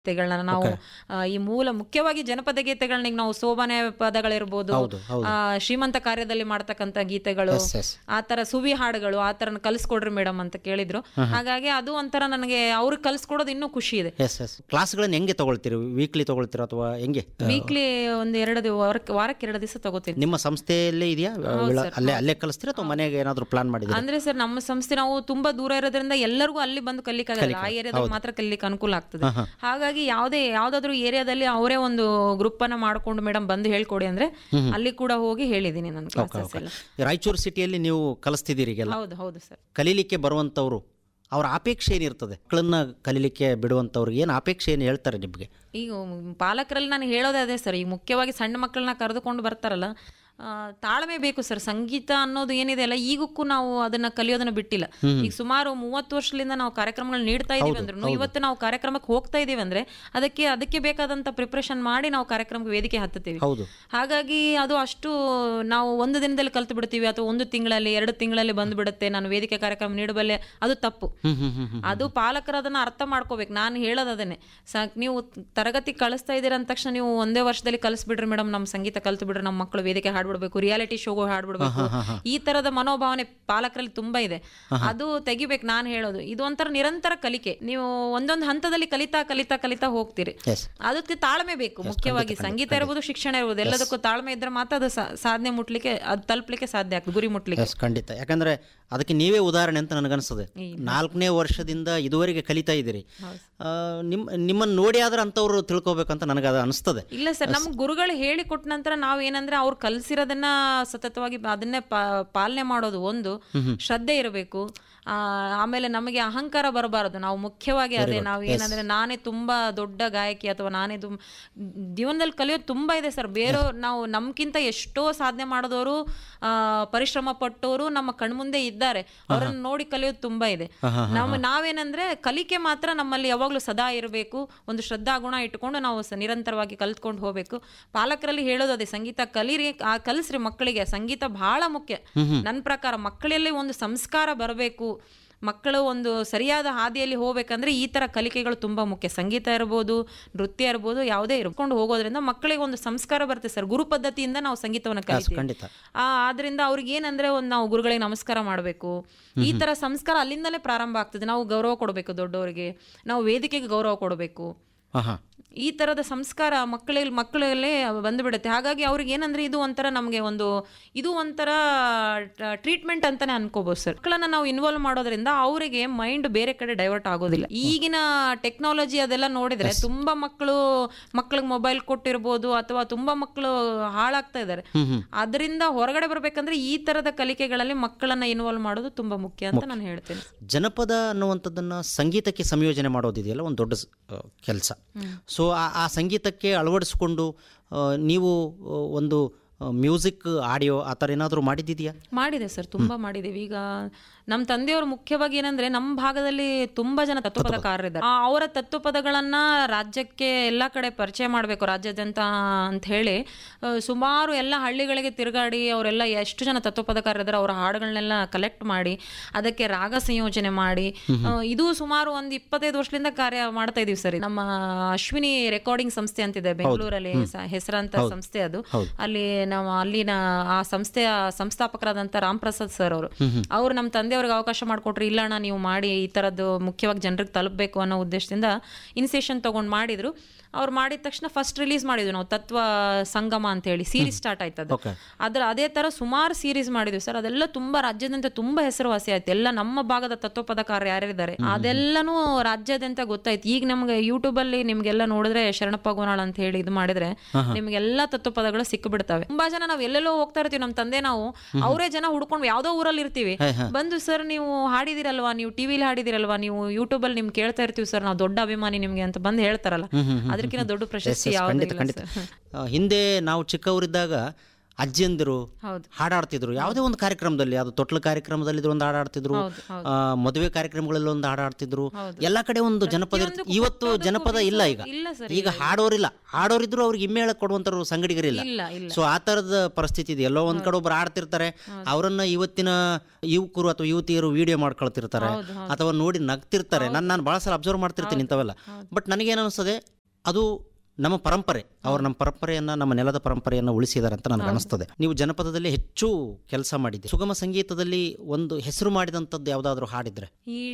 ಗೀತೆಗಳನ್ನ ನಾವು ಆ, ಈ ಮೂಲ ಮುಖ್ಯವಾಗಿ ಜನಪದ ಗೀತೆಗಳನ್ನ ಈಗ ನಾವು ಸೋಬಾನೆ ಪದಗಳಿರ್ಬೋದು ಹೌದು, ಹೌದು. ಆ, ಶ್ರೀಮಂತ ಕಾರ್ಯದಲ್ಲಿ ಮಾಡ್ತಕ್ಕಂಥ ಗೀತೆಗಳು ಎಸ್ ಎಸ್ ಆ ತರ ಸುವಿ ಹಾಡುಗಳು ಆ ತರ ಕಲಿಸ್ಕೊಡ್ರಿ ಮೇಡಮ್ ಅಂತ ಕೇಳಿದ್ರು ಹಾಗಾಗಿ ಅದು ಒಂಥರ ನನಗೆ ಅವ್ರಿಗೆ ಕಲಿಸ್ಕೊಡೋದು ಇನ್ನೂ ಖುಷಿ ಇದೆ ಎಸ್ ಎಸ್ ಕ್ಲಾಸ್ಗಳನ್ನ ಹೆಂಗೆ ತಗೊಳ್ತೀರಿ ವೀಕ್ಲಿ ತಗೊಳ್ತೀರಾ ಅಥವಾ ಹೆಂಗೆ ವೀಕ್ಲಿ ಒಂದ್ ಎರಡು ದಿವ- ವಾರಕ್ಕೆ ವಾರಕ್ಕೆ ಎರಡು ದಿವಸ ತಗೋತೀನಿ ನಿಮ್ಮ ಸಂಸ್ಥೆಯಲ್ಲೇ ಇದೆಯಾ ವಿಳ- ಅಲ್ಲೇ ಅಲ್ಲೇ ಕಲಿಸ್ತೀರಾ ಅಥವಾ ಮನೆಗೆ ಏನಾದರೂ ಪ್ಲಾನ್ ಮಾಡಿದ್ದೀರಾ ಅಂದ್ರೆ ಸರ್ ನಮ್ಮ ಸಂಸ್ಥೆ ನಾವು ತುಂಬಾ ದೂರ ಇರೋದ್ರಿಂದ ಎಲ್ಲರಿಗೂ ಅಲ್ಲಿ ಬಂದು ಕಲಿಕ್ಕಾಗಲ್ಲ ಆ ಏರಿಯಾದಲ್ಲಿ ಮಾತ್ರ ಕಲಿಲಿಕ್ಕೆ ಅನುಕೂಲ ಆಗ್ತದೆ ಹಾಗಾಗಿ ಯಾವುದೇ ಯಾವ್ದಾದ್ರು ಏರಿಯಾದಲ್ಲಿ ಅವರೇ ಒಂದು ಗ್ರೂಪ್ ಅನ್ನ ಮಾಡ್ಕೊಂಡು ಮೇಡಮ್ ಬಂದು ಹೇಳ್ಕೊಡಿ ಅಂದ್ರೆ ಅಲ್ಲಿ ಕೂಡ ಹೋಗಿ ಹೇಳಿದೀನಿ ನನ್ನ ಕ್ಲಾಸಸ್ ಎಲ್ಲ ರಾಯಚೂರು ಸಿಟಿಯಲ್ಲಿ ನೀವು ಕಲಿಸ್ತಿದ್ದೀರಿ ಈಗೆಲ್ಲ ಹೌದು ಹೌದು ಸರ್ ಕಲೀಲಿಕ್ಕೆ ಬರುವಂಥವ್ರು ಅವರ ಅಪೇಕ್ಷೆ ಏನಿರ್ತದೆ ಮಕ್ಕಳನ್ನ ಕಲೀಲಿಕ್ಕೆ ಬಿಡುವಂಥವ್ರಿಗೆ ಏನು ಅಪೇಕ್ಷೆ ಏನು ಹೇಳ್ತಾರೆ ನಿಮಗೆ ಈಗ ಪಾಲಕರಲ್ಲಿ ನಾನು ಹೇಳೋದೇ ಅದೇ ಸರ್ ಈಗ ಮುಖ್ಯವಾಗಿ ಸಣ್ಣ ಮಕ್ಕಳನ್ನ ಕರೆದುಕೊಂಡು ಬರ್ತಾರಲ್ಲ ಆ, ತಾಳ್ಮೆ ಬೇಕು ಸರ್ ಸಂಗೀತ ಅನ್ನೋದು ಏನಿದೆ ಅಲ್ಲ ಈಗಕ್ಕೂ ನಾವು ಅದನ್ನ ಕಲಿಯೋದನ್ನ ಬಿಟ್ಟಿಲ್ಲ ಈಗ ಸುಮಾರು ಮೂವತ್ತು ವರ್ಷದಿಂದ ನಾವು ಕಾರ್ಯಕ್ರಮಗಳು ನೀಡ್ತಾ ಇದೀವಿ ಅಂದ್ರೂ ಇವತ್ತು ನಾವು ಕಾರ್ಯಕ್ರಮಕ್ಕೆ ಹೋಗ್ತಾ ಇದೀವಿ ಅಂದ್ರೆ ಅದಕ್ಕೆ ಅದಕ್ಕೆ ಬೇಕಾದಂತ ಪ್ರಿಪ್ರೇಷನ್ ಮಾಡಿ ನಾವು ಕಾರ್ಯಕ್ರಮಕ್ಕೆ ವೇದಿಕೆ ಹತ್ತುತ್ತೀವಿ ಹೌದು ಹಾಗಾಗಿ ಅದು ಅಷ್ಟು ನಾವು ಒಂದು ದಿನದಲ್ಲಿ ಕಲ್ತು ಬಿಡ್ತೀವಿ ಅಥವಾ ಒಂದು ತಿಂಗಳಲ್ಲಿ ಎರಡು ತಿಂಗಳಲ್ಲಿ ಬಂದು ಬಿಡುತ್ತೆ ನಾನು ವೇದಿಕೆ ಕಾರ್ಯಕ್ರಮ ನೀಡಬಲ್ಲೆ ಅದು ತಪ್ಪು ಹ್ಮ್ ಹ್ಮ್ ಹ್ಮ್ ಹ್ಮ್. ಅದು ಪಾಲಕರು ಅದನ್ನ ಅರ್ಥ ಮಾಡ್ಕೋಬೇಕು ನಾನು ಹೇಳೋದು ಅದನ್ನೇ ಸಾಕ್ ನೀವು ತರಗತಿ ಕಳಿಸ್ತಾ ಇದ್ದೀರ ಅಂದ ತಕ್ಷಣ ನೀವು ಒಂದೇ ವರ್ಷದಲ್ಲಿ ಕಲಿಸ್ಬಿಡ್ರಿ ಮೇಡಮ್ ನಮ್ಮ ಸಂಗೀತ ಕಲ್ತು ಬಿಡ್ರಿ ನಮ್ಮ ಮಕ್ಕಳು ವೇದಿಕೆ ಹಾಡ್ಬಿಡ್ಬೇಕು ರಿಯಾಲಿಟಿ ಶೋಗೂ ಹಾಡ್ಬಿಡ್ಬೇಕು ಈ ತರದ ಮನೋಭಾವನೆ ಪಾಲಕರಲ್ಲಿ ತುಂಬಾ ಇದೆ ಅದು ತೆಗಿಬೇಕು ನಾನು ಹೇಳೋದು ಇದು ಒಂಥರ ನಿರಂತರ ಕಲಿಕೆ ನೀವು ಒಂದೊಂದು ಹಂತದಲ್ಲಿ ಕಲಿತಾ ಕಲಿತಾ ಕಲಿತಾ ಹೋಗ್ತೀರಿ ಎಸ್ ಅದಕ್ಕೆ ತಾಳ್ಮೆ ಬೇಕು ಮುಖ್ಯವಾಗಿ ಸಂಗೀತ ಇರ್ಬೋದು ಶಿಕ್ಷಣ ಇರ್ಬೋದು ಎಲ್ಲದಕ್ಕೂ ತಾಳ್ಮೆ ಇದ್ರೆ ಮಾತ್ರ ಅದು ಸಾ- ಸಾಧನೆ ಮುಟ್ಲಿಕ್ಕೆ ಅದು ತಲುಪಲಿಕ್ಕೆ ಸಾಧ್ಯ ಆಗ್ತದೆ ಗುರಿ ಮುಟ್ಲಿಕ್ಕೆ ಎಸ್ ಖಂಡಿತ ಯಾಕಂದ್ರೆ ಅದಕ್ಕೆ ನೀವೇ ಉದಾಹರಣೆ ಅಂತ ನನಗನ್ಸ್ತದೆ ನಾಲ್ಕನೇ ವರ್ಷದಿಂದ ಇದುವರೆಗೆ ಕಲಿತಾ ಇದ್ದೀರಿ ಆ, ನಿಮ್ಮ ನಿಮ್ಮನ್ನು ನೋಡಿ ಆದ್ರೆ ಅಂಥವ್ರು ತಿಳ್ಕೊಬೇಕಂತ ನನಗೆ ಅದು ಅನಿಸ್ತದೆ ಇಲ್ಲ ಸರ್ ನಮ್ಗೆ ಗುರುಗಳು ಹೇಳಿ ಕೊಟ್ಟ ನಂತರ ನಾವ್ ಏನಂದ್ರೆ ಅವ್ರು ಕಲ್ಸಿರೋದನ್ನ ಸತತವಾಗಿ ಅದನ್ನೇ ಪಾ- ಪಾಲನೆ ಮಾಡೋದು ಒಂದು ಶ್ರದ್ಧೆ ಇರಬೇಕು ಆ, ಆಮೇಲೆ ನಮಗೆ ಅಹಂಕಾರ ಬರಬಾರದು ನಾವು ಮುಖ್ಯವಾಗಿ ಅದೇ ನಾವು ಏನಂದ್ರೆ ನಾನೇ ತುಂಬಾ ದೊಡ್ಡ ಗಾಯಕಿ ಅಥವಾ ನಾನೇ ತುಂ ಜೀವನದಲ್ಲಿ ಕಲಿಯೋದು ತುಂಬಾ ಇದೆ ಸರ್ ಬೇರೆ ನಾವು ನಮ್ಗಿಂತ ಎಷ್ಟೋ ಸಾಧನೆ ಮಾಡಿದವರು ಪರಿಶ್ರಮ ಪಟ್ಟವರು ನಮ್ಮ ಕಣ್ಮುಂದೆ ಇದ್ದಾರೆ ಅವರನ್ನು ನೋಡಿ ಕಲಿಯೋದು ತುಂಬಾ ಇದೆ ನಾವು ನಾವೇನಂದ್ರೆ ಕಲಿಕೆ ಮಾತ್ರ ನಮ್ಮಲ್ಲಿ ಯಾವಾಗ್ಲೂ ಸದಾ ಇರಬೇಕು ಒಂದು ಶ್ರದ್ಧಾ ಗುಣ ಇಟ್ಕೊಂಡು ನಾವು ಸ- ನಿರಂತರವಾಗಿ ಕಲ್ತ್ಕೊಂಡು ಹೋಗ್ಬೇಕು ಪಾಲಕರಲ್ಲಿ ಹೇಳೋದು ಅದೇ ಸಂಗೀತ ಕಲೀರಿ ಆ ಕಲಿಸ್ರಿ ಮಕ್ಕಳಿಗೆ ಸಂಗೀತ ಬಹಳ ಮುಖ್ಯ ನನ್ನ ಪ್ರಕಾರ ಮಕ್ಕಳಲ್ಲಿ ಒಂದು ಸಂಸ್ಕಾರ ಬರಬೇಕು ಮಕ್ಕಳು ಒಂದು ಸರಿಯಾದ ಹಾದಿಯಲ್ಲಿ ಹೋಗ್ಬೇಕಂದ್ರೆ ಈ ತರ ಕಲಿಕೆಗಳು ತುಂಬಾ ಮುಖ್ಯ ಸಂಗೀತ ಇರ್ಬೋದು ನೃತ್ಯ ಇರ್ಬೋದು ಯಾವುದೇ ಇರ್ಕೊಂಡು ಹೋಗೋದ್ರಿಂದ ಮಕ್ಕಳಿಗೆ ಒಂದು ಸಂಸ್ಕಾರ ಬರುತ್ತೆ ಸರ್ ಗುರು ಪದ್ಧತಿಯಿಂದ ನಾವು ಸಂಗೀತವನ್ನು ಕಲಿತೀವಿ ಖಂಡಿತ ಆ ಆದ್ರಿಂದ ಅವ್ರಿಗೆ ಏನಂದ್ರೆ ಒಂದು ನಾವು ಗುರುಗಳಿಗೆ ನಮಸ್ಕಾರ ಮಾಡಬೇಕು ಈ ತರ ಸಂಸ್ಕಾರ ಅಲ್ಲಿಂದಲೇ ಪ್ರಾರಂಭ ಆಗ್ತದೆ ನಾವು ಗೌರವ ಕೊಡಬೇಕು ದೊಡ್ಡವರಿಗೆ ನಾವು ವೇದಿಕೆಗೆ ಗೌರವ ಕೊಡಬೇಕು ಹಾಂ ಹಾಂ ಈ ತರದ ಸಂಸ್ಕಾರ ಮಕ್ಕಳಲ್ಲಿ ಮಕ್ಕಳಲ್ಲೇ ಬಂದುಬಿಡುತ್ತೆ ಹಾಗಾಗಿ ಅವ್ರಿಗೆ ಏನಂದ್ರೆ ಇದು ಒಂಥರ ನಮಗೆ ಒಂದು ಇದು ಒಂಥರ ಟ್ರೀಟ್ಮೆಂಟ್ ಅಂತಾನೆ ಅನ್ಕೋಬಹುದು ಸರ್ ಮಕ್ಕಳನ್ನ ನಾವು ಇನ್ವಾಲ್ವ್ ಮಾಡೋದ್ರಿಂದ ಅವರಿಗೆ ಮೈಂಡ್ ಬೇರೆ ಕಡೆ ಡೈವರ್ಟ್ ಆಗೋದಿಲ್ಲ ಈಗಿನ ಟೆಕ್ನಾಲಜಿ ಅದೆಲ್ಲ ನೋಡಿದ್ರೆ ತುಂಬಾ ಮಕ್ಕಳು ಮಕ್ಕಳಿಗೆ ಮೊಬೈಲ್ ಕೊಟ್ಟಿರ್ಬೋದು ಅಥವಾ ತುಂಬಾ ಮಕ್ಕಳು ಹಾಳಾಗ್ತಾ ಇದ್ದಾರೆ ಅದರಿಂದ ಹೊರಗಡೆ ಬರ್ಬೇಕಂದ್ರೆ ಈ ತರದ ಕಲಿಕೆಗಳಲ್ಲಿ ಮಕ್ಕಳನ್ನ ಇನ್ವಾಲ್ವ್ ಮಾಡೋದು ತುಂಬಾ ಮುಖ್ಯ ಅಂತ ನಾನು ಹೇಳ್ತೇನೆ ಜನಪದ ಅನ್ನುವಂಥದ್ದನ್ನು ಸಂಗೀತಕ್ಕೆ ಸಂಯೋಜನೆ ಮಾಡೋದಿದೆಯಲ್ಲ ಒಂದು ದೊಡ್ಡ ಕೆಲಸ ಸೊ ಆ ಆ ಸಂಗೀತಕ್ಕೆ ಅಳವಡಿಸ್ಕೊಂಡು ಆ, ನೀವು ಆ, ಒಂದು ಮ್ಯೂಸಿಕ್ ಆಡಿಯೋ ಆ ಥರ ಏನಾದರೂ ಮಾಡಿದ್ದಿದೆಯಾ ಮಾಡಿದೆ ಸರ್ ತುಂಬಾ ಮಾಡಿದ್ದೇವೆ ಈಗ ನಮ್ಮ ತಂದೆಯವರು ಮುಖ್ಯವಾಗಿ ಏನಂದ್ರೆ ನಮ್ಮ ಭಾಗದಲ್ಲಿ ತುಂಬಾ ಜನ ತತ್ವಪದಕಾರರಿದ್ದಾರೆ ಆ, ಅವರ ತತ್ವಪದಗಳನ್ನ ರಾಜ್ಯಕ್ಕೆ ಎಲ್ಲಾ ಕಡೆ ಪರಿಚಯ ಮಾಡಬೇಕು ರಾಜ್ಯಾದ್ಯಂತ ಅಂತ ಹೇಳಿ ಆ, ಸುಮಾರು ಎಲ್ಲ ಹಳ್ಳಿಗಳಿಗೆ ತಿರುಗಾಡಿ ಅವರೆಲ್ಲ ಎಷ್ಟು ಜನ ತತ್ವಪದಕಾರರಿದ್ದಾರೆ ಅವರ ಹಾಡುಗಳನ್ನೆಲ್ಲ ಕಲೆಕ್ಟ್ ಮಾಡಿ ಅದಕ್ಕೆ ರಾಗ ಸಂಯೋಜನೆ ಮಾಡಿ ಆ, ಇದು ಸುಮಾರು ಒಂದು ಇಪ್ಪತ್ತೈದು ವರ್ಷದಿಂದ ಕಾರ್ಯ ಮಾಡ್ತಾ ಇದೀವಿ ಸರ್ ನಮ್ಮ ಅಶ್ವಿನಿ ರೆಕಾರ್ಡಿಂಗ್ ಸಂಸ್ಥೆ ಅಂತಿದೆ ಬೆಂಗಳೂರಲ್ಲಿ ಸ- ಹೆಸರಾಂತ ಸಂಸ್ಥೆ ಅದು ಅಲ್ಲಿ ನಾವು ಅಲ್ಲಿನ ಆ ಸಂಸ್ಥೆಯ ಸಂಸ್ಥಾಪಕರಾದಂತ ರಾಮ್ ಪ್ರಸಾದ್ ಸರ್ ಅವರು ಅವ್ರು ನಮ್ಮ ತಂದೆಯವ್ರಿಗೆ ಅವಕಾಶ ಮಾಡಿಕೊಟ್ರು ಇಲ್ಲ ಅಣ್ಣ ನೀವು ಮಾಡಿ ಈ ತರದ್ದು ಮುಖ್ಯವಾಗಿ ಜನರಿಗೆ ತಲುಪಬೇಕು ಅನ್ನೋ ಉದ್ದೇಶದಿಂದ ಇನಿಸಿಯೇಷನ್ ತಗೊಂಡು ಮಾಡಿದ್ರು ಅವ್ರು ಮಾಡಿದ ತಕ್ಷಣ ಫಸ್ಟ್ ರಿಲೀಸ್ ಮಾಡಿದ್ವಿ ನಾವು ತತ್ವ ಸಂಗಮ ಅಂತ ಹೇಳಿ ಸೀರೀಸ್ ಸ್ಟಾರ್ಟ್ ಆಯ್ತು ಅದು ಓಕೆ ಅದ್ರ ಅದೇ ತರ ಸುಮಾರು ಸೀರೀಸ್ ಮಾಡಿದ್ವಿ ಸರ್ ಅದೆಲ್ಲ ತುಂಬಾ ರಾಜ್ಯಾದ್ಯಂತ ತುಂಬಾ ಹೆಸರುವಾಸಿ ಆಯ್ತು ಎಲ್ಲ ನಮ್ಮ ಭಾಗದ ತತ್ವಪದಕಾರ ಯಾರ್ಯಾರಿದ್ದಾರೆ ಅದೆಲ್ಲನೂ ರಾಜ್ಯಾದ್ಯಂತ ಗೊತ್ತಾಯ್ತು ಈಗ ನಮ್ಗೆ ಯೂಟ್ಯೂಬ್ ಅಲ್ಲಿ ನಿಮ್ಗೆಲ್ಲ ನೋಡಿದ್ರೆ ಶರಣಪ್ಪ ಗೋನಾಳ್ ಅಂತ ಹೇಳಿ ಇದು ಮಾಡಿದ್ರೆ ನಿಮ್ಗೆಲ್ಲ ತತ್ವಪದಗಳು ಸಿಕ್ಕಿಬಿಡ್ತವೆ ತುಂಬಾ ಜನ ನಾವ್ ಎಲ್ಲೆಲ್ಲೋ ಹೋಗ್ತಾ ಇರ್ತೀವಿ ನಮ್ಮ ತಂದೆ ನಾವು ಅವರೇ ಜನ ಹುಡ್ಕೊಂಡು ಯಾವ್ದೋ ಊರಲ್ಲಿ ಇರ್ತೀವಿ ಬಂದು ಸರ್ ನೀವು ಹಾಡಿದಿರಲ್ವಾ ನೀವು ಟಿವಿಲಿ ಹಾಡಿದಿರಲ್ವಾ ನೀವು ಯೂಟ್ಯೂಬ್ ಅಲ್ಲಿ ನಿಮ್ಗೆ ಕೇಳ್ತಾ ಇರ್ತೀವಿ ಸರ್ ನಾವು ದೊಡ್ಡ ಅಭಿಮಾನಿ ನಿಮ್ಗೆ ಅಂತ ಬಂದು ಹೇಳ್ತಾರಲ್ಲ ಅದಕ್ಕಿಂತ ದೊಡ್ಡ ಪ್ರಶಸ್ತಿ ಯಾವ್ದು ಖಂಡಿತ ಇಲ್ಲ ಖಂಡಿತ ಸರ್ ಆ, ಹಿಂದೆ ನಾವು ಚಿಕ್ಕವರಿದ್ದಾಗ ಅಜ್ಜಿಯಂದಿರು ಹೌದು ಹಾಡಾಡ್ತಿದ್ರು ಯಾವುದೇ ಒಂದು ಕಾರ್ಯಕ್ರಮದಲ್ಲಿ ಅದು ತೊಟ್ಲ ಕಾರ್ಯಕ್ರಮದಲ್ಲಿ ಇದ್ರು ಒಂದು ಹಾಡಾಡ್ತಿದ್ರು ಹೌದು ಹೌದು ಆ, ಮದುವೆ ಕಾರ್ಯಕ್ರಮಗಳಲ್ಲಿ ಒಂದು ಹಾಡಾಡ್ತಿದ್ರು ಹೌದು. ಎಲ್ಲ ಕಡೆ ಒಂದು ಜನಪದ ಇರ್ತ- ಇವತ್ತು ಜನಪದ ಇಲ್ಲ ಈಗ ಇಲ್ಲ ಸರ್ ಈಗ ಹಾಡೋರಿಲ್ಲ ಹಾಡೋರಿದ್ರು ಅವ್ರಿಗೆ ಹಿಮ್ಮೇಳ ಕೊಡುವಂತರು ಸಂಗಡಿಗರಿಲ್ಲ ಇಲ್ಲ ಇಲ್ಲ ಸೊ ಆ ತರದ ಪರಿಸ್ಥಿತಿ ಇದೆ ಎಲ್ಲೋ ಒಂದ್ ಕಡೆ ಒಬ್ರು ಆಡ್ತಿರ್ತಾರೆ ಅವರನ್ನ ಇವತ್ತಿನ ಯುವಕರು ಅಥವಾ ಯುವತಿಯರು ವಿಡಿಯೋ ಮಾಡ್ಕೊಳ್ತಿರ್ತಾರೆ ಹೌದು ಹೌದು ಅಥವಾ ನೋಡಿ ನಗ್ತಿರ್ತಾರೆ ನಾನು ನಾನು ಭಾಳ ಸಲ ಅಬ್ಸರ್ವ್ ಮಾಡ್ತಿರ್ತೀನಿ ಇಂಥವೆಲ್ಲ ಬಟ್ ನನಗೇನು ಅನಿಸ್ತದೆ ಅದು ನಮ್ಮ ಪರಂಪರೆ ಅವ್ರು ನಮ್ಮ ಪರಂಪರೆಯನ್ನ ನಮ್ಮ ನೆಲದ ಪರಂಪರೆಯನ್ನ ಉಳಿಸಿದ್ದಾರೆ ಅಂತ ನನಗೆ ಅನಿಸ್ತದೆ ನೀವು ಜನಪದದಲ್ಲಿ ಹೆಚ್ಚು ಕೆಲಸ ಮಾಡಿದ್ದೆ ಸುಗಮ ಸಂಗೀತದಲ್ಲಿ ಒಂದು ಹೆಸರು ಮಾಡಿದಂಥದ್ದು ಯಾವುದಾದ್ರೂ ಹಾಡಿದ್ರೆ ಈ